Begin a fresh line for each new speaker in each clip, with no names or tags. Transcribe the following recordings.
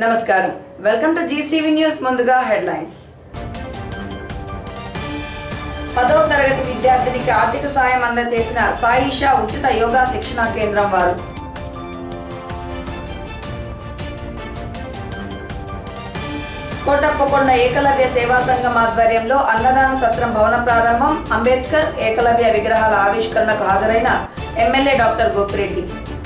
నమస్కారం welcome to GCV news ముందుగా headlines పదవ తరగతి విద్యార్థినికి ఆర్థిక సాయం అందజేసిన సాయిషా ఉచిత యోగా శిక్షణా కేంద్రం వారు కోటప్పకొండ ఏకలవ్య సేవా సంఘం ఆధ్వర్యంలో అన్నదాన సత్రం భవన ప్రారంభం అంబేద్కర్ ఏకలవ్య విగ్రహాల ఆవిష్కరణకు హాజరైన ఎమ్మెల్యే డాక్టర్ గోపిరెడ్డి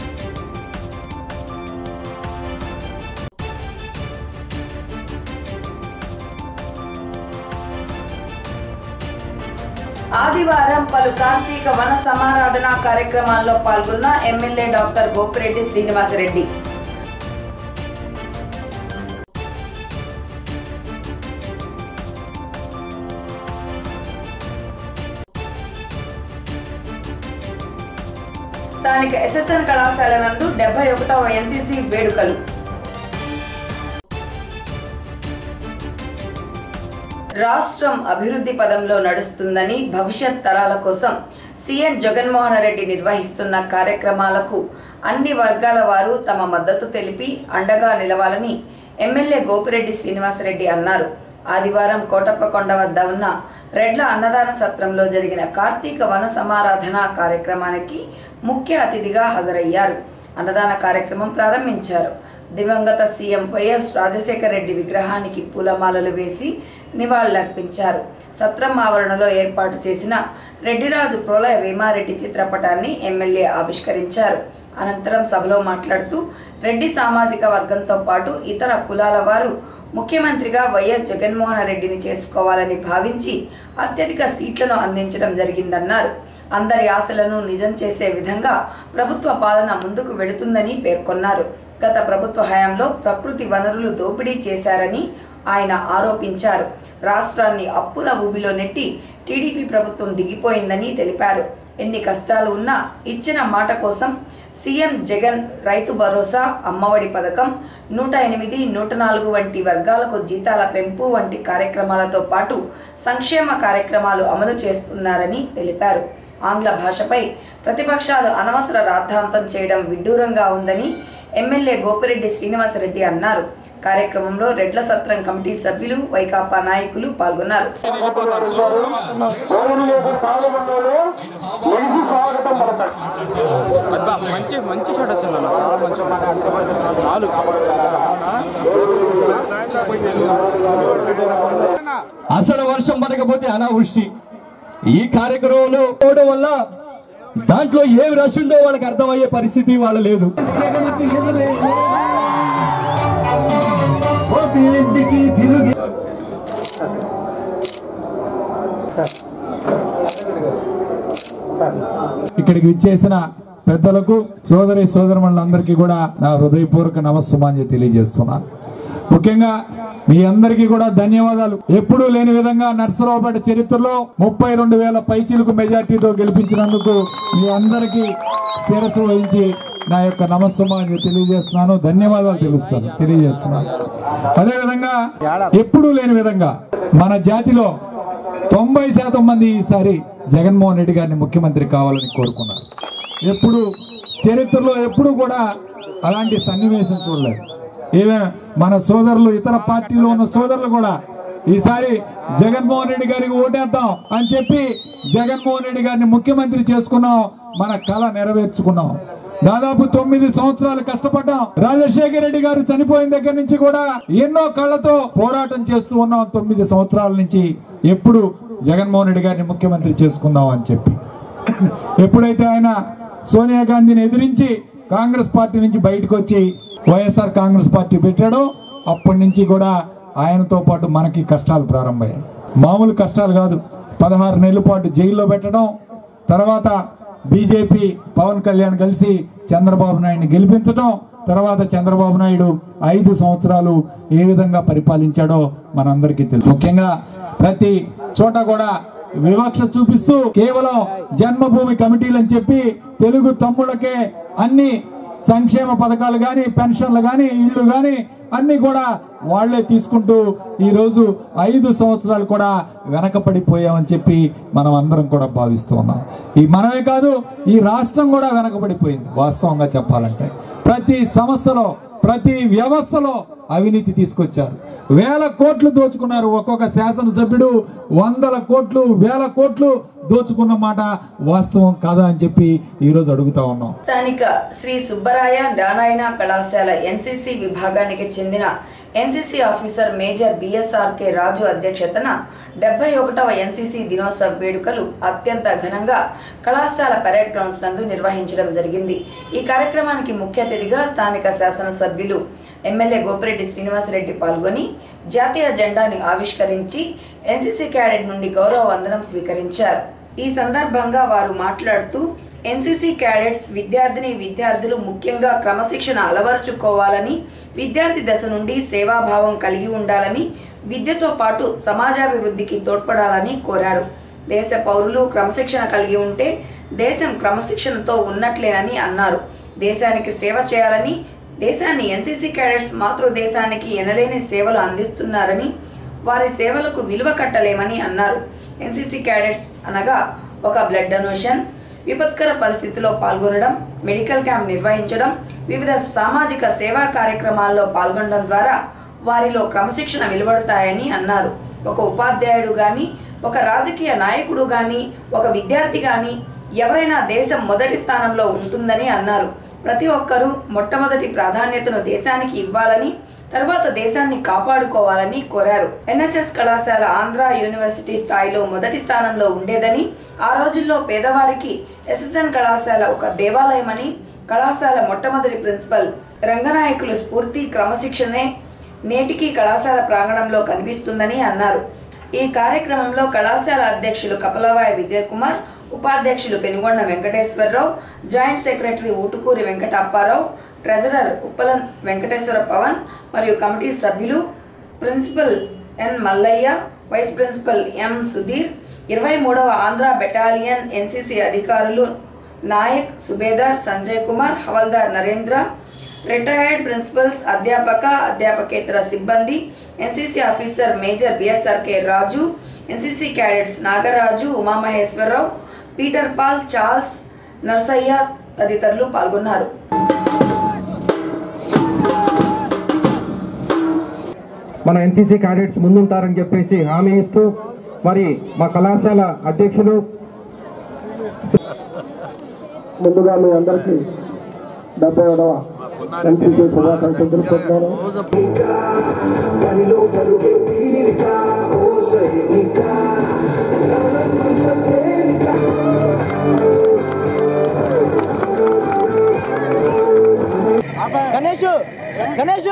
ఆదివారం పలు కార్తీక వన సమారాధన కార్యక్రమాల్లో పాల్గొన్న ఎమ్మెల్యే డాక్టర్ గోపిరెడ్డి శ్రీనివాసరెడ్డి స్థానిక ఎస్ఎస్ఎన్ కళాశాల నందు డెబ్బై ఒకటవ ఎన్సీసీ వేడుకలు రాష్ట్రం అభివృద్ధి పదంలో నడుస్తుందని భవిష్యత్ తరాల కోసం సీఎం జగన్మోహన్ రెడ్డి నిర్వహిస్తున్న కార్యక్రమాలకు అన్ని వర్గాల వారు తమ మద్దతు తెలిపి అండగా నిలవాలని ఎమ్మెల్యే గోపిరెడ్డి శ్రీనివాసరెడ్డి అన్నారు ఆదివారం కోటప్పకొండ వద్ద ఉన్న రెడ్ల అన్నదాన సత్రంలో జరిగిన కార్తీక వన సమారాధన కార్యక్రమానికి ముఖ్య అతిథిగా హాజరయ్యారు అన్నదాన కార్యక్రమం ప్రారంభించారు దివంగత సీఎం వైఎస్ రాజశేఖర రెడ్డి విగ్రహానికి పూలమాలలు వేసి నివాళులర్పించారు సత్రం ఆవరణలో ఏర్పాటు చేసిన రెడ్డిరాజు ప్రోలయ వేమారెడ్డి చిత్రపటాన్ని ఎమ్మెల్యే ఆవిష్కరించారు అనంతరం సభలో మాట్లాడుతూ రెడ్డి సామాజిక వర్గంతో పాటు ఇతర కులాల వారు ముఖ్యమంత్రిగా వైఎస్ జగన్మోహన్ రెడ్డిని చేసుకోవాలని భావించి అత్యధిక సీట్లను అందించడం జరిగిందన్నారు అందరి ఆశలను నిజం చేసే విధంగా ప్రభుత్వ పాలన ముందుకు వెళుతుందని పేర్కొన్నారు గత ప్రభుత్వ హయాంలో ప్రకృతి వనరులు దోపిడీ చేశారని ఆయన ఆరోపించారు రాష్ట్రాన్ని అప్పుల ఊబిలో నెట్టి టీడీపీ ప్రభుత్వం దిగిపోయిందని తెలిపారు ఎన్ని కష్టాలు ఉన్నా ఇచ్చిన మాట కోసం సీఎం జగన్ రైతు భరోసా అమ్మఒడి పథకం నూట ఎనిమిది నూట నాలుగు వంటి వర్గాలకు జీతాల పెంపు వంటి కార్యక్రమాలతో పాటు సంక్షేమ కార్యక్రమాలు అమలు చేస్తున్నారని తెలిపారు ఆంగ్ల భాషపై ప్రతిపక్షాలు అనవసర రాద్ధాంతం చేయడం విడ్డూరంగా ఉందని ఎమ్మెల్యే గోపిరెడ్డి శ్రీనివాసరెడ్డి అన్నారు కార్యక్రమంలో రెడ్ల సత్రం కమిటీ సభ్యులు వైకాపా నాయకులు పాల్గొన్నారు
దేవుని యొక్క సాగమంలో నిలిచి స్వాగతం పడతాడు
అబ్బా మంచి మంచి షాట్ వచ్చింది అన్న చాలా మంచి చాలు
అసలు వర్షం పడకపోతే అనావృష్టి ఈ కార్యక్రమంలో పోవడం వల్ల దాంట్లో ఏమి రష్ ఉందో వాళ్ళకి అర్థమయ్యే పరిస్థితి వాళ్ళ లేదు ఇక్కడికి విచ్చేసిన పెద్దలకు సోదరి సోదరులందరికీ కూడా నా హృదయపూర్వక నమస్సుమాన్య తెలియజేస్తున్నాను ముఖ్యంగా మీ అందరికీ కూడా ధన్యవాదాలు ఎప్పుడూ లేని విధంగా నర్సరావుపేట చరిత్రలో ముప్పై రెండు వేల పైచీలకు మెజార్టీతో గెలిపించినందుకు మీ అందరికీ శిరస్సు వహించి నా యొక్క నమస్సుమాన్య తెలియజేస్తున్నాను ధన్యవాదాలు తెలుస్తాను తెలియజేస్తున్నాను అదేవిధంగా ఎప్పుడూ లేని విధంగా మన జాతిలో తొంభై శాతం మంది ఈసారి జగన్మోహన్ రెడ్డి గారిని ముఖ్యమంత్రి కావాలని కోరుకున్నారు ఎప్పుడు చరిత్రలో ఎప్పుడు కూడా అలాంటి సన్నివేశం చూడలేదు ఏమే మన సోదరులు ఇతర పార్టీలో ఉన్న సోదరులు కూడా ఈసారి జగన్మోహన్ రెడ్డి గారికి ఓటేద్దాం అని చెప్పి జగన్మోహన్ రెడ్డి గారిని ముఖ్యమంత్రి చేసుకున్నాం మన కళ నెరవేర్చుకున్నాం దాదాపు తొమ్మిది సంవత్సరాలు కష్టపడ్డాం రాజశేఖర రెడ్డి గారు చనిపోయిన దగ్గర నుంచి కూడా ఎన్నో కళ్ళతో పోరాటం చేస్తూ ఉన్నాం తొమ్మిది సంవత్సరాల నుంచి ఎప్పుడు జగన్మోహన్ రెడ్డి గారిని ముఖ్యమంత్రి చేసుకుందాం అని చెప్పి ఎప్పుడైతే ఆయన సోనియా గాంధీని ఎదిరించి కాంగ్రెస్ పార్టీ నుంచి బయటకు వచ్చి వైఎస్ఆర్ కాంగ్రెస్ పార్టీ పెట్టాడో అప్పటి నుంచి కూడా ఆయనతో పాటు మనకి కష్టాలు ప్రారంభమయ్యాయి మామూలు కష్టాలు కాదు పదహారు నెలల పాటు జైల్లో పెట్టడం తర్వాత బీజేపీ పవన్ కళ్యాణ్ కలిసి చంద్రబాబు నాయుడిని గెలిపించడం తర్వాత చంద్రబాబు నాయుడు ఐదు సంవత్సరాలు ఏ విధంగా పరిపాలించాడో మనందరికీ తెలుసు ముఖ్యంగా ప్రతి చోట కూడా వివక్ష చూపిస్తూ కేవలం జన్మభూమి కమిటీలు అని చెప్పి తెలుగు తమ్ముళ్ళకే అన్ని సంక్షేమ పథకాలు గాని పెన్షన్లు గాని ఇళ్ళు గాని అన్ని కూడా వాళ్లే తీసుకుంటూ ఈ రోజు ఐదు సంవత్సరాలు కూడా వెనకబడిపోయామని చెప్పి మనం అందరం కూడా భావిస్తూ ఉన్నాం ఈ మనమే కాదు ఈ రాష్ట్రం కూడా వెనకబడిపోయింది వాస్తవంగా చెప్పాలంటే ప్రతి సంస్థలో ప్రతి వ్యవస్థలో అవినీతి తీసుకొచ్చారు వేల కోట్లు దోచుకున్నారు ఒక్కొక్క శాసనసభ్యుడు వందల కోట్లు వేల కోట్లు దోచుకున్న మాట వాస్తవం కాదా అని చెప్పి ఈరోజు అడుగుతా ఉన్నాం
స్థానిక శ్రీ సుబ్బరాయ నారాయణ కళాశాల ఎన్సిసి విభాగానికి చెందిన NCC officer major BSRK Raju అధ్యక్షతన డెబ్బై ఒకటవ ఎన్సిసి దినోత్సవ వేడుకలు అత్యంత ఘనంగా కళాశాల పరేడ్ గ్రౌండ్స్ నందు నిర్వహించడం జరిగింది ఈ కార్యక్రమానికి ముఖ్య అతిథిగా స్థానిక శాసనసభ్యులు ఎమ్మెల్యే గోపిరెడ్డి శ్రీనివాసరెడ్డి పాల్గొని జాతీయ జెండాని ఆవిష్కరించి ఎన్సిసి క్యాడెట్ నుండి గౌరవ వందనం స్వీకరించారు ఈ సందర్భంగా వారు మాట్లాడుతూ ఎన్సీసీ క్యాడెట్స్ విద్యార్థిని విద్యార్థులు ముఖ్యంగా క్రమశిక్షణ అలవరుచుకోవాలని విద్యార్థి దశ నుండి సేవాభావం కలిగి ఉండాలని విద్యతో పాటు సమాజాభివృద్ధికి తోడ్పడాలని కోరారు దేశ పౌరులు క్రమశిక్షణ కలిగి ఉంటే దేశం క్రమశిక్షణతో ఉన్నట్లేనని అన్నారు దేశానికి సేవ చేయాలని దేశాన్ని ఎన్సీసీ క్యాడెట్స్ మాతృదేశానికి ఎనలేని సేవలు అందిస్తున్నారని వారి సేవలకు విలువ కట్టలేమని అన్నారు ఎన్సీసీ క్యాడెట్స్ అనగా ఒక బ్లడ్ డొనేషన్ విపత్కర పరిస్థితిలో పాల్గొనడం మెడికల్ క్యాంప్ నిర్వహించడం వివిధ సామాజిక సేవా కార్యక్రమాల్లో పాల్గొనడం ద్వారా వారిలో క్రమశిక్షణ వెలువడతాయని అన్నారు ఒక ఉపాధ్యాయుడు గాని ఒక రాజకీయ నాయకుడు గాని ఒక విద్యార్థి గాని ఎవరైనా దేశం మొదటి స్థానంలో ఉంటుందని అన్నారు ప్రతి ఒక్కరూ మొట్టమొదటి ప్రాధాన్యతను దేశానికి ఇవ్వాలని తర్వాత దేశాన్ని కాపాడుకోవాలని కోరారు ఎన్ఎస్ఎస్ కళాశాల ఆంధ్ర యూనివర్సిటీ స్థాయిలో మొదటి స్థానంలో ఉండేదని ఆ రోజుల్లో పేదవారికి ఎస్ఎస్ఎన్ కళాశాల ఒక దేవాలయమని కళాశాల మొట్టమొదటి ప్రిన్సిపల్ రంగనాయకులు స్ఫూర్తి క్రమశిక్షణే నేటికి కళాశాల ప్రాంగణంలో కనిపిస్తుందని అన్నారు ఈ కార్యక్రమంలో కళాశాల అధ్యక్షులు కపలవాయ విజయ్ కుమార్ ఉపాధ్యక్షులు Penugonda Venkateswararao joint secretary Utukuri Venkata Apparao treasurer Uppalam Venkateswara Pawan మరియు కమిటీ సభ్యులు principal N Mallaiah vice principal M Sudheer ఇరవై మూడవ ఆంధ్ర బెటాలియన్ ఎన్సీసీ అధికారులు నాయక్ సుబేదార్ సంజయ్ కుమార్ హవల్దార్ నరేంద్ర రిటైర్డ్ ప్రిన్సిపల్స్ అధ్యాపక అధ్యాపకేతర సిబ్బంది NCC officer major BSRK Raju NCC cadets Nagaraju Umamaheswararao Peter Paul Charles Narsaiah తదితరులు పాల్గొన్నారు
మన ఎన్సీసీ క్యాడెట్స్ ముందుంటారని చెప్పేసి హామీ ఇస్తూ మరి మా కళాశాల అధ్యక్షులు ముందుగా మీ అందరికీ డెబ్బై ఏడవ ఎన్సీసీ శుభాకాంక్షలు తెలుపుతున్నాను
గణేష్ గణేష్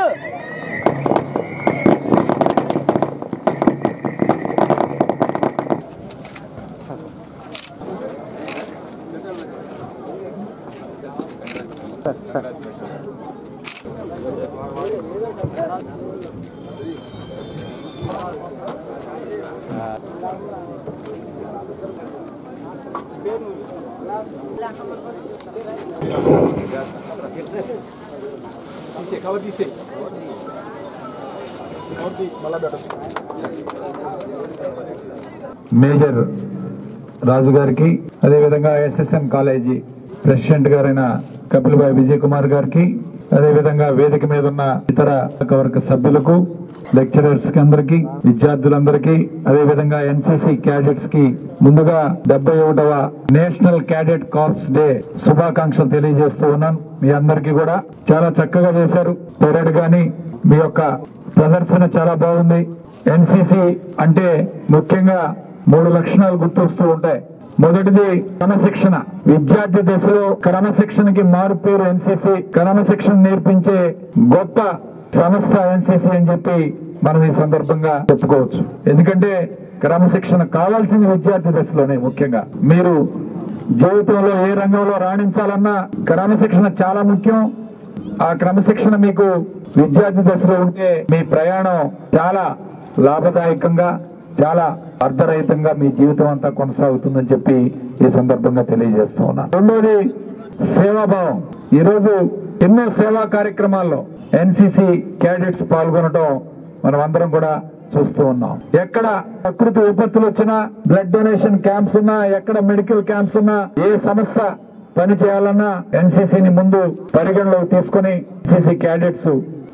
మేజర్ రాజు గారికి అదేవిధంగా ఎస్ఎస్ఎన్ కాలేజీ ప్రెసిడెంట్ గారైన కపిల్బాయ్ విజయ్ కుమార్ గారికి అదేవిధంగా వేదిక మీద ఉన్న ఇతర వర్గ సభ్యులకు లెక్చరర్స్ కి అందరికి విద్యార్థులందరికీ అదేవిధంగా ఎన్సీసీ క్యాడెట్స్ కి ముందుగా డెబ్బై ఒకటవ నేషనల్ క్యాడెట్ కార్ప్స్ డే శుభాకాంక్షలు తెలియజేస్తూ ఉన్నాను మీ అందరికీ కూడా చాలా చక్కగా చేశారు పెరడ్ గాని మీ యొక్క ప్రదర్శన చాలా బాగుంది ఎన్సీసీ అంటే ముఖ్యంగా మూడు లక్షణాలు గుర్తొస్తూ ఉంటాయి మొదటిది క్రమశిక్షణ విద్యార్థి దశలో క్రమశిక్షణకి మారు పేరు ఎన్సీసీ క్రమశిక్షణ నేర్పించే గొప్ప సంస్థ ఎన్సీసీ అని చెప్పి మనం ఈ సందర్భంగా చెప్పుకోవచ్చు ఎందుకంటే క్రమశిక్షణ కావాల్సింది విద్యార్థి దశలోనే ముఖ్యంగా మీరు జీవితంలో ఏ రంగంలో రాణించాలన్నా క్రమశిక్షణ చాలా ముఖ్యం ఆ క్రమశిక్షణ మీకు విద్యార్థి దశలో ఉంటే మీ ప్రయాణం చాలా లాభదాయకంగా చాలా అర్ధరహితంగా మీ జీవితం అంతా కొనసాగుతుందని చెప్పి ఈ సందర్భంగా తెలియజేస్తూ ఉన్నా రెండోది సేవాభావం ఈరోజు ఎన్నో సేవా కార్యక్రమాల్లో ఎన్సిసి క్యాడెట్స్ పాల్గొనడం మనం అందరం కూడా చూస్తూ ఉన్నాం ఎక్కడ ప్రకృతి విపత్తులు వచ్చినా బ్లడ్ డొనేషన్ క్యాంప్స్ ఉన్నా ఎక్కడ మెడికల్ క్యాంప్స్ ఉన్నా ఏ సంస్థ పని చేయాలన్నా ఎన్సీసీని ముందు పరిగణలోకి తీసుకుని ఎన్సీసీ క్యాడెట్స్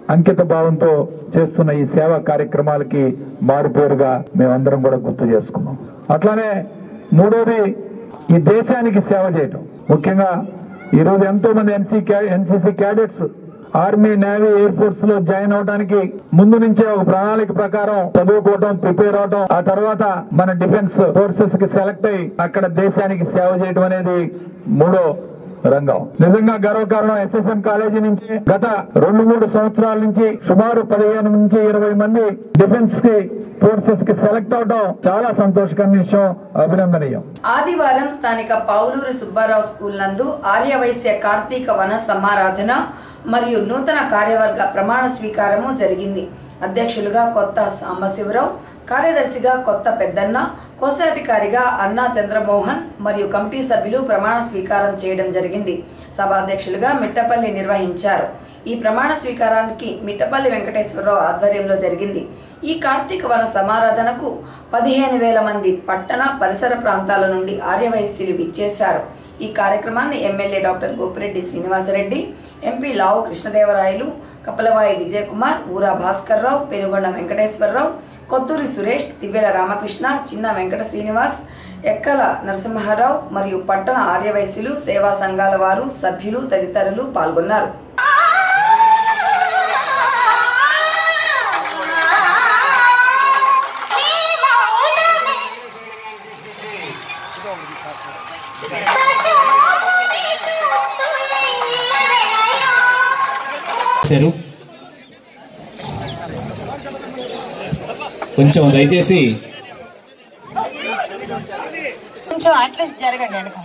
అంకిత భావంతో చేస్తున్న ఈ సేవా కార్యక్రమాలకి మారుపేరుగా మేమందరం కూడా గుర్తు చేసుకున్నాం అట్లానే మూడోది ఈ దేశానికి సేవ చేయటం ముఖ్యంగా ఈరోజు ఎంతో మంది NC NCC cadets army navy air force లో జాయిన్ అవడానికి ముందు నుంచే ఒక ప్రణాళిక ప్రకారం చదువుకోవటం ప్రిపేర్ అవటం ఆ తర్వాత మన డిఫెన్స్ ఫోర్సెస్ కి సెలెక్ట్ అయ్యి అక్కడ దేశానికి సేవ చేయడం అనేది మూడో రంగం నిజంగా గర్వకారణం ఎస్ఎస్ఎం కాలేజీ నుంచి గత రెండు మూడు సంవత్సరాల నుంచి సుమారు పదిహేను నుంచి ఇరవై మంది డిఫెన్స్ కి ఫోర్సెస్ కి సెలెక్ట్ అవడం చాలా సంతోషకరమైన విషయం అభినందనీయం
ఆదివారం స్థానిక పావులూరి సుబ్బారావు స్కూల్ నందు ఆర్యవైశ్య కార్తీక వన సమారాధన మరియు నూతన కార్యవర్గ ప్రమాణ స్వీకారము జరిగింది అధ్యక్షులుగా కొత్త సాంబశివరావు కార్యదర్శిగా కొత్త పెద్దన్న కోశాధికారిగా అన్నా చంద్రమోహన్ మరియు కమిటీ సభ్యులు ప్రమాణ స్వీకారం చేయడం జరిగింది సభాధ్యక్షులుగా మిట్టపల్లి నిర్వహించారు ఈ ప్రమాణ స్వీకారానికి మిట్టపల్లి వెంకటేశ్వరరావు ఆధ్వర్యంలో జరిగింది ఈ కార్తీక వన సమారాధనకు పదిహేను వేల మంది పట్టణ పరిసర ప్రాంతాల నుండి ఆర్యవైశ్యులు విచ్చేశారు ఈ కార్యక్రమాన్ని MLA doctor Gopireddy Srinivasareddy MP Lavu Krishnadevarayalu Kapalavayi Vijayakumar Ura Bhaskararao Penugonda Venkateswararao Kothuri Suresh దివ్యల Ramakrishna చిన్న వెంకట శ్రీనివాస్ ఎక్కల నరసింహారావు మరియు పట్టణ ఆర్యవైశ్యులు సేవా సంఘాల వారు సభ్యులు తదితరులు పాల్గొన్నారు
చేశారు కొంచెం దయచేసి
కొంచెం అట్లీస్ట్ జరగండి వెనక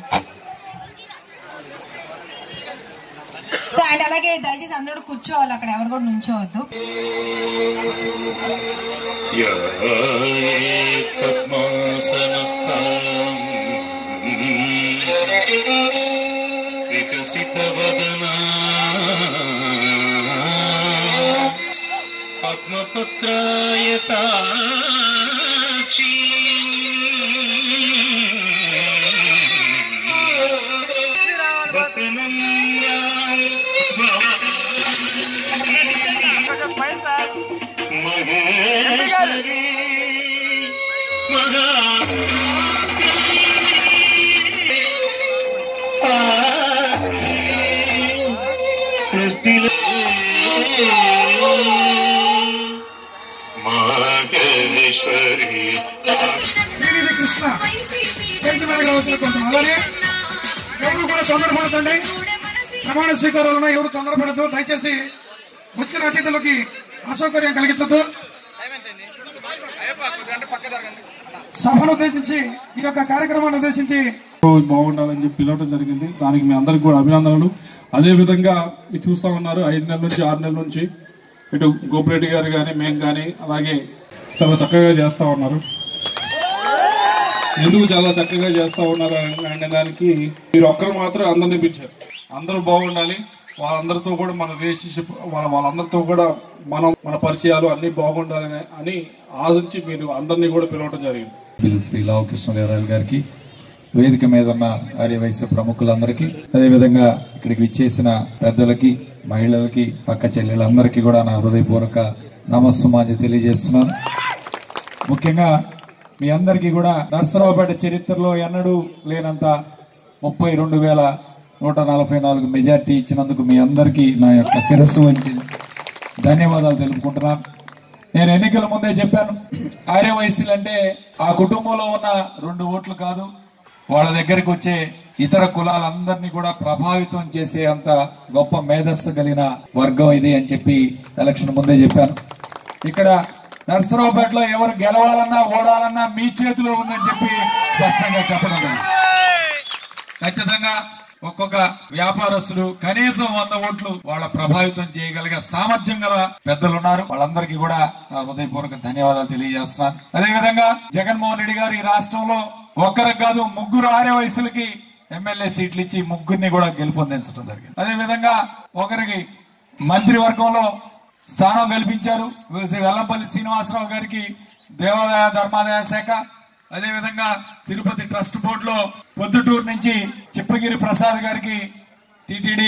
సో అండ్ అలాగే దయచేసి అందరూ కూర్చోవాలి అక్కడ ఎవరు కూడా నుంచోవద్దు
వికసితవదనా పద్మపత్రాయతాక్షి మహేశ్వరి మహా సృష్టిలో మహేశ్వరి
శ్రీనిధి కృష్ణ స్టేజ్ మీదగా వచ్చిన కొంచెం అలానే ఎవరు కూడా తొందరపడతండి ప్రమాణ స్వీకారాలను ఎవరు తొందరపడద్దు దయచేసి వచ్చిన అతిథులకి అసౌకర్యం కలిగించద్దు సభను ఉద్దేశించి ఈ యొక్క కార్యక్రమాన్ని ఉద్దేశించి
బాగుండాలని చెప్పి పిలవడం జరిగింది దానికి మీ అందరికి కూడా అభినందనలు అదే విధంగా ఇది చూస్తా ఉన్నారు ఐదు నెలల నుంచి ఆరు నెలల నుంచి ఇటు గోపిరెడ్డి గారు కానీ మేము కానీ అలాగే చాలా చక్కగా చేస్తా ఉన్నారు ఎందుకు చాలా చక్కగా చేస్తా ఉన్నారు అనే దానికి మీరు ఒక్కరు మాత్రం అందరినీ పిలిచారు అందరూ బాగుండాలి వాళ్ళందరితో కూడా మన రిలేషన్షిప్ వాళ్ళ వాళ్ళందరితో కూడా మనం మన పరిచయాలు అన్ని బాగుండాలని అని ఆశించి మీరు అందరినీ కూడా పిలవడం జరిగింది
పిల్లి శ్రీ లావు కృష్ణదేవరాయలు గారికి వేదిక మీద ఉన్న ఆర్యవైశ్య ప్రముఖులందరికీ అదేవిధంగా ఇక్కడికి విచ్చేసిన పెద్దలకి మహిళలకి పక్క చెల్లెలందరికీ కూడా నా హృదయపూర్వక నమస్సుమాజి తెలియజేస్తున్నాను ముఖ్యంగా మీ అందరికీ కూడా నర్సరావుపేట చరిత్రలో ఎన్నడూ లేనంత ముప్పై రెండు వేల నూట నలభై నాలుగు మెజార్టీ ఇచ్చినందుకు మీ అందరికీ నా యొక్క శిరస్సు వంచి ధన్యవాదాలు తెలుపుకుంటున్నాను నేను ఎన్నికల ముందే చెప్పాను ఆర్యవైశ్యులు అంటే ఆ కుటుంబంలో ఉన్న రెండు ఓట్లు కాదు వాళ్ళ దగ్గరికి వచ్చే ఇతర కులాలందరినీ కూడా ప్రభావితం చేసే అంత గొప్ప మేధస్సు కలిగిన వర్గం ఇది అని చెప్పి ఎలక్షన్ ముందే చెప్పాను ఇక్కడ నర్సరావుపేటలో ఎవరు గెలవాలన్నా ఓడాలన్నా మీ చేతిలో ఉందని చెప్పి స్పష్టంగా చెప్పడం జరిగింది. ఖచ్చితంగా ఒక్కొక్క వ్యాపారస్తులు కనీసం వంద ఓట్లు వాళ్ళ ప్రభావితం చేయగలిగే సామర్థ్యం గల పెద్దలు ఉన్నారు వాళ్ళందరికీ కూడా నా హృదయపూర్వక ధన్యవాదాలు తెలియజేస్తున్నాను అదే విధంగా జగన్మోహన్ రెడ్డి గారు ఈ రాష్ట్రంలో ఒక్కరికి కాదు ముగ్గురు ఆర్య వయసులకి ఎమ్మెల్యే సీట్లు ఇచ్చి ముగ్గురిని కూడా గెలుపొందించడం జరిగింది అదే విధంగా ఒకరికి మంత్రివర్గంలో స్థానం కల్పించారు వెల్లంపల్లి శ్రీనివాసరావు గారికి దేవాదాయ ధర్మాదాయ శాఖ అదే విధంగా తిరుపతి ట్రస్ట్ బోర్డులో పొద్దుటూరు నుంచి చిప్పగిరి ప్రసాద్ గారికి టిటిడి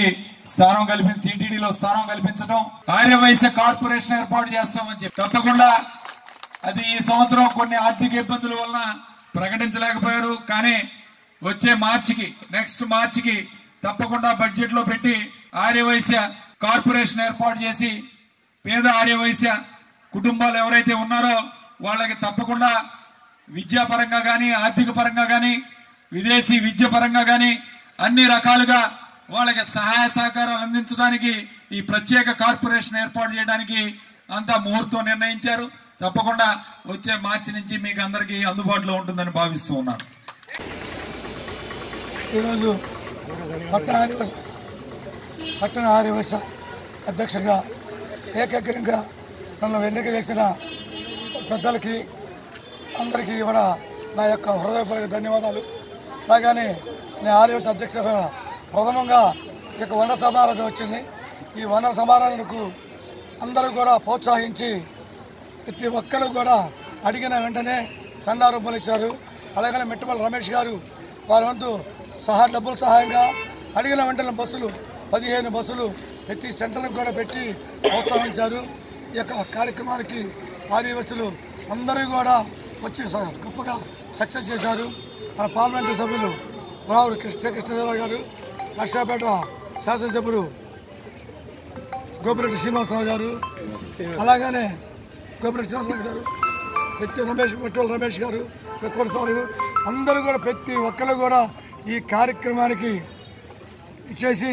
స్థానం కల్పి టీటీడీలో స్థానం కల్పించడం ఆర్యవైశ్య కార్పొరేషన్ ఏర్పాటు చేస్తామని చెప్పి తప్పకుండా అది ఈ సంవత్సరం కొన్ని ఆర్థిక ఇబ్బందుల వలన ప్రకటించలేకపోయారు కానీ వచ్చే మార్చికి నెక్స్ట్ మార్చికి తప్పకుండా బడ్జెట్ లో పెట్టి ఆర్యవైశ్య కార్పొరేషన్ ఏర్పాటు చేసి పేద ఆర్యవైశ్య కుటుంబాలు ఎవరైతే ఉన్నారో వాళ్ళకి తప్పకుండా విద్యాపరంగా కానీ ఆర్థిక పరంగా కానీ విదేశీ విద్య పరంగా కానీ అన్ని రకాలుగా వాళ్ళకి సహాయ సహకారాలు అందించడానికి ఈ ప్రత్యేక కార్పొరేషన్ ఏర్పాటు చేయడానికి అంతా ముహూర్తం నిర్ణయించారు తప్పకుండా వచ్చే మార్చి నుంచి మీకు అందరికీ అందుబాటులో ఉంటుందని భావిస్తూ ఉన్నాను
ఈరోజు పట్టణ ఆదివాస పట్టణ ఆదివాస అధ్యక్షుడిగా ఏకగ్రంగా నన్ను ఎన్నిక చేసిన పెద్దలకి అందరికీ కూడా నా యొక్క హృదయపూర్వక ధన్యవాదాలు అలాగని నేను ఆదివాస అధ్యక్షుడిగా ప్రథమంగా ఈ యొక్క వన సమారాధన వచ్చింది ఈ వన సమారాధనకు అందరూ కూడా ప్రోత్సహించి ప్రతి ఒక్కరు కూడా అడిగిన వెంటనే చందా రూపాయలు ఇచ్చారు అలాగనే మిట్టమల్లి రమేష్ గారు వారి వంతు సహా డబ్బుల సహాయంగా అడిగిన వెంటనే బస్సులు పదిహేను బస్సులు ప్రతి సెంటర్కి కూడా పెట్టి ప్రోత్సహించారు ఈ యొక్క కార్యక్రమానికి ఆదివాసులు అందరూ కూడా వచ్చి స- గొప్పగా సక్సెస్ చేశారు మన పార్లమెంటు సభ్యులు రావు కృష్ణ కృష్ణదేవరావు గారు లక్షాపేట శాసనసభ్యులు గోపిరెడ్డి శ్రీనివాసరావు గారు అలాగనే గోపిరెడ్డి శ్రీనివాసరావు గారు పెట్టి రమేష్ మెట్రోల్ రమేష్ గారు పెట్టుకోడు సార్ అందరూ కూడా ప్రతి ఒక్కరు కూడా ఈ కార్యక్రమానికి ఇచ్చేసి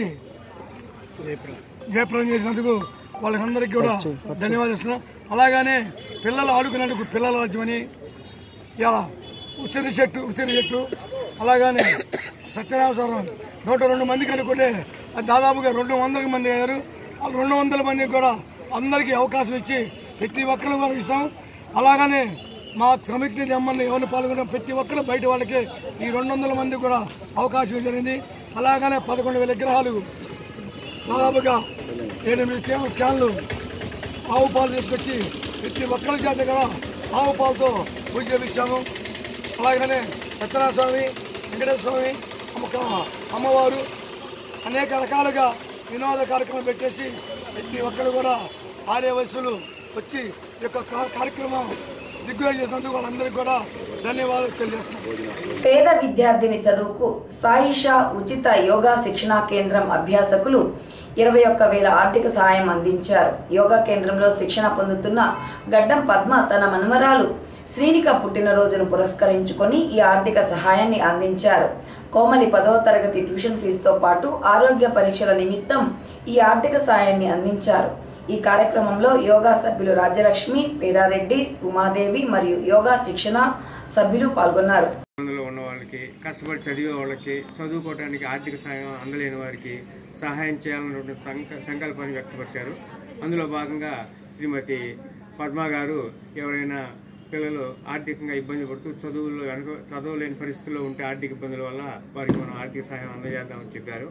జయప్రదం చేసినందుకు వాళ్ళకందరికీ కూడా ధన్యవాదాలు ఇస్తున్నాం అలాగనే పిల్లలు ఆడుకునేందుకు పిల్లల రాజ్యమని ఇలా ఉసిరి చెట్టు ఉసిరి చెట్టు అలాగనే సత్యనామస్వరం నూట రెండు మందికి అనుకుంటే అది దాదాపుగా రెండు వందల మంది అయ్యారు ఆ రెండు వందల మందికి కూడా అందరికీ అవకాశం ఇచ్చి ప్రతి ఒక్కరు కూడా ఇస్తాం అలాగనే మా సమితి నెమ్మల్ని ఎవరిని పాల్గొన్న ప్రతి ఒక్కరు బయట వాళ్ళకి ఈ రెండు వందల మంది కూడా అవకాశం జరిగింది అలాగనే పదకొండు వేల విగ్రహాలు దాదాపుగా ఎనిమిది క్యాన్ క్యాన్లు ఆవు పాలు తీసుకొచ్చి ప్రతి ఒక్కరి చేత కూడా ఆవు పాలతో పూజ చేపించాము అలాగనే సత్యనారాయణ స్వామి వెంకటేశ్వర స్వామి అమ్మక అమ్మవారు అనేక రకాలుగా వినోద కార్యక్రమం పెట్టేసి ప్రతి ఒక్కరు కూడా ఆర్య వయస్సులు వచ్చి ఈ యొక్క కా- కార్యక్రమం దిగ్విజయం చేసినందుకు వాళ్ళందరికీ కూడా ధన్యవాదాలు తెలియజేస్తున్నాను
పేద విద్యార్థిని చదువుకు సాయిషా ఉచిత యోగా శిక్షణా కేంద్రం అభ్యాసకులు ఇరవై ఒక్క వేల ఆర్థిక సహాయం అందించారు యోగా కేంద్రంలో శిక్షణ పొందుతున్న గడ్డం పద్మ తన మనుమరాలు శ్రీనిక పుట్టినరోజును పురస్కరించుకొని ఈ ఆర్థిక సహాయాన్ని అందించారు కోమలి పదవ తరగతి ట్యూషన్ ఫీజుతో పాటు ఆరోగ్య పరీక్షల నిమిత్తం ఈ ఆర్థిక సహాయాన్ని అందించారు ఈ కార్యక్రమంలో యోగా సభ్యులు రాజ్యలక్ష్మి పేరారెడ్డి ఉమాదేవి మరియు యోగా శిక్షణ సభ్యులు పాల్గొన్నారు
ఇబ్బందులు ఉన్న వాళ్ళకి కష్టపడి చదివే వాళ్ళకి చదువుకోవడానికి ఆర్థిక సాయం అందలేని వారికి సహాయం చేయాలన్నటువంటి సంక సంకల్పాన్ని వ్యక్తపరిచారు అందులో భాగంగా శ్రీమతి పద్మ గారు ఎవరైనా పిల్లలు ఆర్థికంగా ఇబ్బంది పడుతూ చదువుల్లో వెనక చదవలేని పరిస్థితుల్లో ఉంటే ఆర్థిక ఇబ్బందుల వల్ల వారికి మనం ఆర్థిక సహాయం అందజేద్దామని చెప్పారు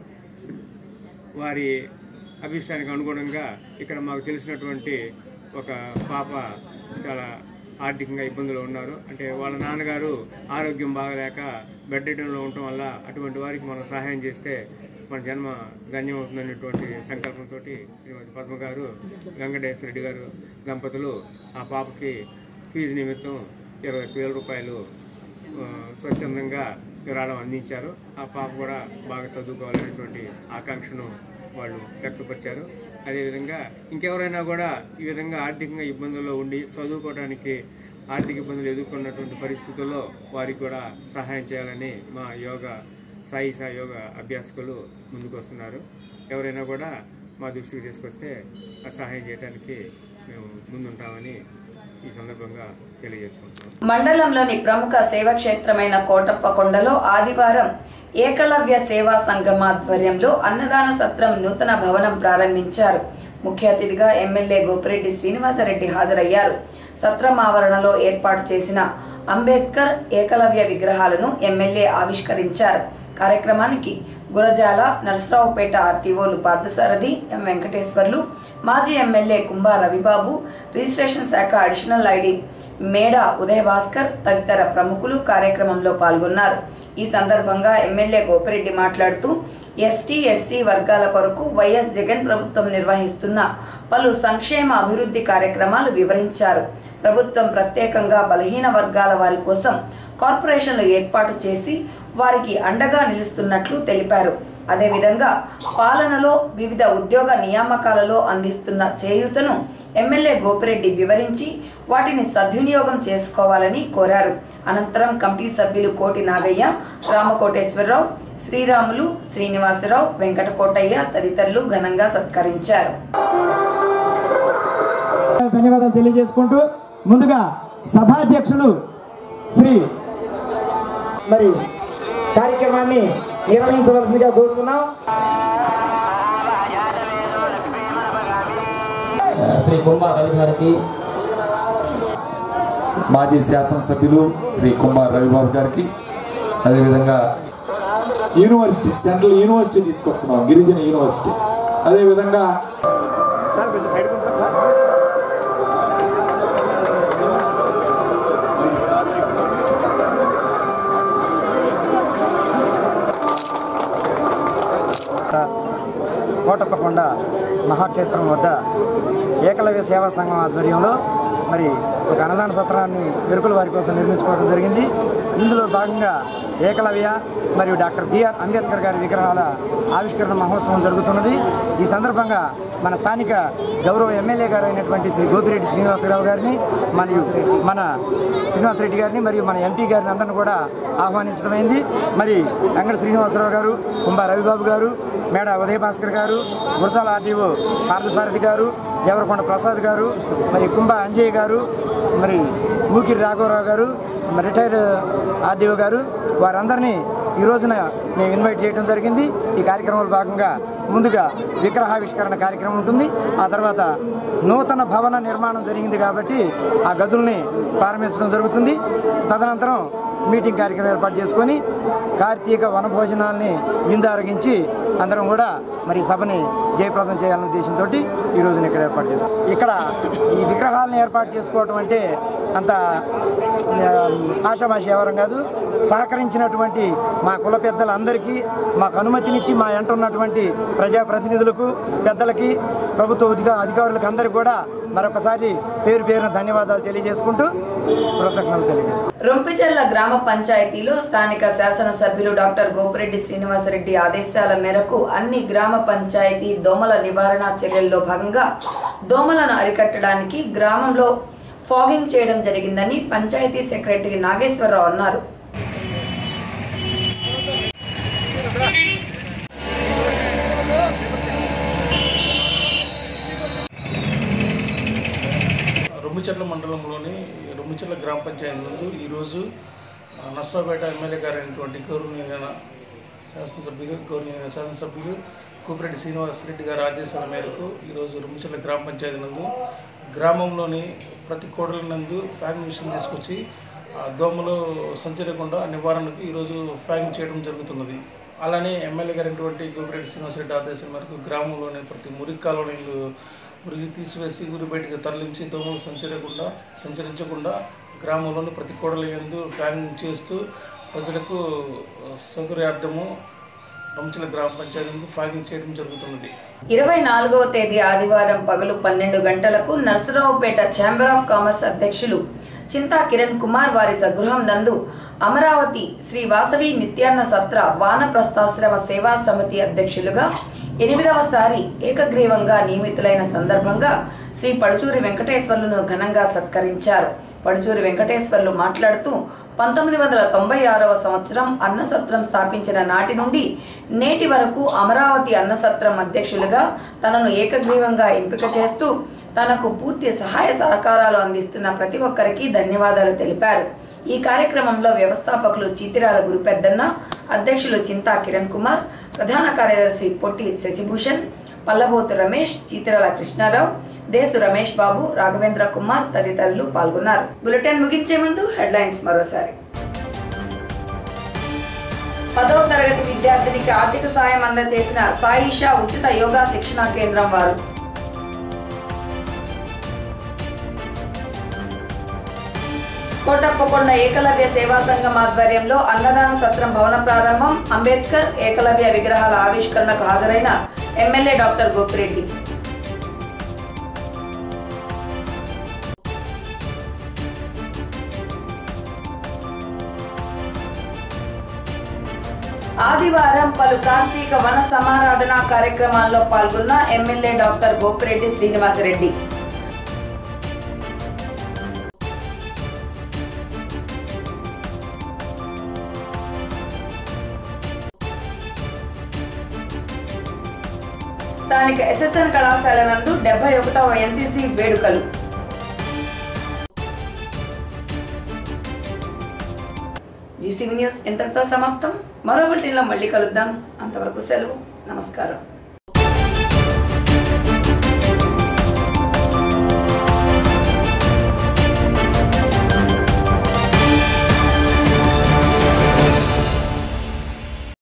వారి అభిష్టానికి అనుగుణంగా ఇక్కడ మాకు తెలిసినటువంటి ఒక పాప చాలా ఆర్థికంగా ఇబ్బందులు ఉన్నారు అంటే వాళ్ళ నాన్నగారు ఆరోగ్యం బాగలేక బెడ్ రిటర్న్లో ఉండటం వల్ల అటువంటి వారికి మనం సహాయం చేస్తే మన జన్మ ధన్యమవుతుందనేటువంటి సంకల్పంతో శ్రీమతి పద్మ గారు వెంకటేశ్వర రెడ్డి గారు దంపతులు ఆ పాపకి ఫీజు నిమిత్తం ఇరవై ఒక్క వేల రూపాయలు ఆ, స్వచ్ఛందంగా విరాళం అందించారు ఆ పాప కూడా బాగా చదువుకోవాలనేటువంటి ఆకాంక్షను వాళ్ళు వ్యక్తపరిచారు అదేవిధంగా ఇంకెవరైనా కూడా ఈ విధంగా ఆర్థికంగా ఇబ్బందుల్లో ఉండి చదువుకోవడానికి ఆర్థిక ఇబ్బందులు ఎదుర్కొన్నటువంటి పరిస్థితుల్లో వారికి కూడా సహాయం చేయాలని మా యోగా సాయి సా యోగా అభ్యాసకులు ముందుకు వస్తున్నారు ఎవరైనా కూడా మా దృష్టికి తీసుకొస్తే ఆ సహాయం చేయడానికి మేము ముందుంటామని ఈ సందర్భంగా తెలియజేసుకుంటున్నాం
మండలంలోని ప్రముఖ సేవక్షేత్రమైన కోటప్పకొండలో ఆదివారం ఏకలవ్య సేవా సంఘం ఆధ్వర్యంలో అన్నదాన సత్రం నూతన భవనం ప్రారంభించారు ముఖ్య అతిథిగా ఎమ్మెల్యే గోపిరెడ్డి శ్రీనివాసరెడ్డి హాజరయ్యారు సత్రం ఆవరణలో ఏర్పాటు చేసిన అంబేద్కర్ ఏకలవ్య విగ్రహాలను ఎమ్మెల్యే ఆవిష్కరించారు కార్యక్రమానికి గురజాల నరసరావుపేట ఆర్టీఓలు పార్థసారథి ఎం వెంకటేశ్వర్లు మాజీ ఎమ్మెల్యే కుంభా రవిబాబు రిజిస్ట్రేషన్ శాఖ అడిషనల్ ఐడి మేడ ఉదయ భాస్కర్ తదితర ప్రముఖులు కార్యక్రమంలో పాల్గొన్నారు ఈ సందర్భంగా ఎమ్మెల్యే గోపిరెడ్డి మాట్లాడుతూ ఎస్టీ ఎస్సీ వర్గాల కొరకు వైఎస్ జగన్ ప్రభుత్వం నిర్వహిస్తున్న పలు సంక్షేమ అభివృద్ధి కార్యక్రమాలు వివరించారు ప్రభుత్వం ప్రత్యేకంగా బలహీన వర్గాల వారి కోసం కార్పొరేషన్లు ఏర్పాటు చేసి వారికి అండగా నిలుస్తున్నట్లు తెలిపారు అదేవిధంగా పాలనలో వివిధ ఉద్యోగ నియామకాలలో అందిస్తున్న చేయూతను ఎమ్మెల్యే గోపిరెడ్డి వివరించి వాటిని సద్వినియోగం చేసుకోవాలని కోరారు అనంతరం కమిటీ సభ్యులు కోటి నాగయ్య రామకోటేశ్వరరావు శ్రీరాములు శ్రీనివాసరావు వెంకటకోటయ్య తదితరులు ఘనంగా సత్కరించారు
ధన్యవాదాలు తెలియజేసుకుంటూ ముందుగా సభాధ్యక్షులు శ్రీ మరి కార్యక్రమాన్ని నిర్వహించవలసిందిగా కోరుతున్నాం
శ్రీ కుమార్ రవి గారికి
మాజీ శాసనసభ్యులు శ్రీ కుమార్ రవిబాబు గారికి అదేవిధంగా యూనివర్సిటీ సెంట్రల్ యూనివర్సిటీ తీసుకొస్తున్నాం గిరిజన యూనివర్సిటీ అదేవిధంగా
కోటప్పకొండ మహాక్షేత్రం వద్ద ఏకలవ్య సేవా సంఘం ఆధ్వర్యంలో మరి ఒక అన్నదాన సత్రాన్ని వెరుకుల వారి కోసం నిర్మించుకోవడం జరిగింది ఇందులో భాగంగా ఏకలవ్య మరియు డాక్టర్ బిఆర్ అంబేద్కర్ గారి విగ్రహాల ఆవిష్కరణ మహోత్సవం జరుగుతున్నది ఈ సందర్భంగా మన స్థానిక గౌరవ ఎమ్మెల్యే గారు అయినటువంటి శ్రీ గోపిరెడ్డి శ్రీనివాసరావు గారిని మరియు మన శ్రీనివాసరెడ్డి గారిని మరియు మన ఎంపీ గారిని అందరిని కూడా ఆహ్వానించడమైంది మరి వెంకట శ్రీనివాసరావు గారు కుంభా రవిబాబు గారు మేడ ఉదయ భాస్కర్ గారు గురసాల ఆర్డీఓ పార్థసారథి గారు దేవరకొండ ప్రసాద్ గారు మరి కుంభ అంజయ్య గారు మరి మూకిరి రాఘవరావు గారు మరి రిటైర్డ్ ఆర్డీఓ గారు వారందరినీ ఈ రోజున మేము ఇన్వైట్ చేయడం జరిగింది ఈ కార్యక్రమంలో భాగంగా ముందుగా విగ్రహావిష్కరణ కార్యక్రమం ఉంటుంది ఆ తర్వాత నూతన భవన నిర్మాణం జరిగింది కాబట్టి ఆ గదుల్ని ప్రారంభించడం జరుగుతుంది తదనంతరం మీటింగ్ కార్యక్రమం ఏర్పాటు చేసుకొని కార్తీక వనభోజనాల్ని విందారగించి అందరం కూడా మరి సభని జయప్రదం చేయాలనే ఉద్దేశంతో ఈ రోజున ఇక్కడ ఏర్పాటు చేస్తాం ఇక్కడ ఈ విగ్రహాలను ఏర్పాటు చేసుకోవటం అంటే అంత ఆ, ఆషామాషి ఎవరం కాదు సహకరించినటువంటి మా కుల పెద్దలందరికీ మాకు అనుమతినిచ్చి మా ఎంట ఉన్నటువంటి ప్రజాప్రతినిధులకు పెద్దలకి ప్రభుత్వ అధిక అధికారులకు అందరికీ కూడా మరొకసారి పేరు పేరున ధన్యవాదాలు తెలియజేసుకుంటూ కృతజ్ఞతలు తెలియజేస్తాం
రొంపిచెర్ల గ్రామ పంచాయతీలో స్థానిక శాసనసభ్యులు డాక్టర్ గోపిరెడ్డి శ్రీనివాసరెడ్డి ఆదేశాల మేరకు అన్ని గ్రామ పంచాయతీ దోమల నివారణ చర్యల్లో భాగంగా దోమలను అరికట్టడానికి గ్రామంలో ఫాగింగ్ చేయడం జరిగిందని పంచాయతీ సెక్రటరీ నాగేశ్వరరావు అన్నారు
రొమ్మిచెర్ల మండలంలోని రొమ్మిచెర్ల గ్రామ పంచాయతీ నందు ఈరోజు ఆ, నర్సరావుపేట ఎమ్మెల్యే గారు అయినటువంటి గౌరవనీయ శాసనసభ్యులు గౌరవనీయ శాసనసభ్యులు కూపిరెడ్డి శ్రీనివాసరెడ్డి గారి ఆదేశాల మేరకు ఈరోజు రొమ్మిచెర్ల గ్రామ పంచాయతీ నందు గ్రామంలోని ప్రతి కోడల నందు ఫ్యాన్ మిషన్ తీసుకొచ్చి ఆ, దోమలు సంచరకుండా నివారణకు ఈరోజు ఫ్యాన్ చేయడం జరుగుతున్నది అలానే ఎమ్మెల్యే గారైనటువంటి గోపిరెడ్డి శ్రీనివాసరెడ్డి ఆదేశం మేరకు గ్రామంలోని ప్రతి మురికి కాలువలు మురిగి తీసివేసి ఊరి బయటికి తరలించి దోమలు సంచరకుండా సంచరించకుండా గ్రామంలోని ప్రతి కోడల యందు ఫ్యాన్ చేస్తూ ప్రజలకు ఆ, సౌకర్యార్థము రంచుల గ్రామ పంచాయతీ నందు ఫ్యాగింగ్ చేయడం జరుగుతున్నది
ఇరవై నాలుగవ తేదీ ఆదివారం పగలు పన్నెండు గంటలకు నర్సరావుపేట ఛాంబర్ ఆఫ్ కామర్స్ అధ్యక్షులు చింతా కిరణ్ కుమార్ వారి స్వగృహం నందు అమరావతి శ్రీ వాసవి నిత్యాన్న సత్ర వానప్రస్థాశ్రమ సేవా సమితి అధ్యక్షులుగా ఎనిమిదవసారి ఏకగ్రీవంగా నియమితులైన సందర్భంగా శ్రీ పడుచూరి వెంకటేశ్వర్లను ఘనంగా సత్కరించారు పడుచూరి వెంకటేశ్వర్లు మాట్లాడుతూ పంతొమ్మిది వందల తొంభై ఆరవ సంవత్సరం అన్నసత్రం స్థాపించిన నాటి నుండి నేటి వరకు అమరావతి అన్నసత్రం అధ్యక్షులుగా తనను ఏకగ్రీవంగా ఎంపిక చేస్తూ తనకు పూర్తి సహాయ సహకారాలు అందిస్తున్న ప్రతి ఒక్కరికి ధన్యవాదాలు తెలిపారు ఈ కార్యక్రమంలో వ్యవస్థాపకులు చీతిరాల గురుపెద్దన్న అధ్యక్షులు చింతా కిరణ్ కుమార్ ప్రధాన కార్యదర్శి పొట్టి శశిభూషణ్ పల్లబోతు రమేష్ చీతిరాల కృష్ణారావు దేశు రమేష్ బాబు రాఘవేంద్ర కుమార్ తదితరులు పాల్గొన్నారు బులెటిన్ ముగించే ముందు హెడ్లైన్స్ మరోసారి పదవ తరగతి విద్యార్థినికి ఆర్థిక సాయం అందజేసిన సాయిషా ఉచిత యోగా శిక్షణా కేంద్రం వారు కోటప్పకొండ ఏకలవ్య సేవా సంఘం ఆధ్వర్యంలో అన్నదాన సత్రం భవన ప్రారంభం అంబేద్కర్ ఏకలవ్య విగ్రహాల ఆవిష్కరణకు హాజరైన ఎమ్మెల్యే డాక్టర్ గోపిరెడ్డి ఆదివారం పలు కార్తీక వన సమారాధన కార్యక్రమాల్లో పాల్గొన్న ఎమ్మెల్యే డాక్టర్ గోపిరెడ్డి శ్రీనివాసరెడ్డి స్థానిక ఎస్ఎస్ఎన్ కళాశాల నందు డెబ్బై ఒకటవ ఎన్సీసీ వేడుకలు జీసీవీ న్యూస్ ఇంతటితో సమాప్తం మరో బులెటిన్లో మళ్ళీ కలుద్దాం అంతవరకు సెలవు నమస్కారం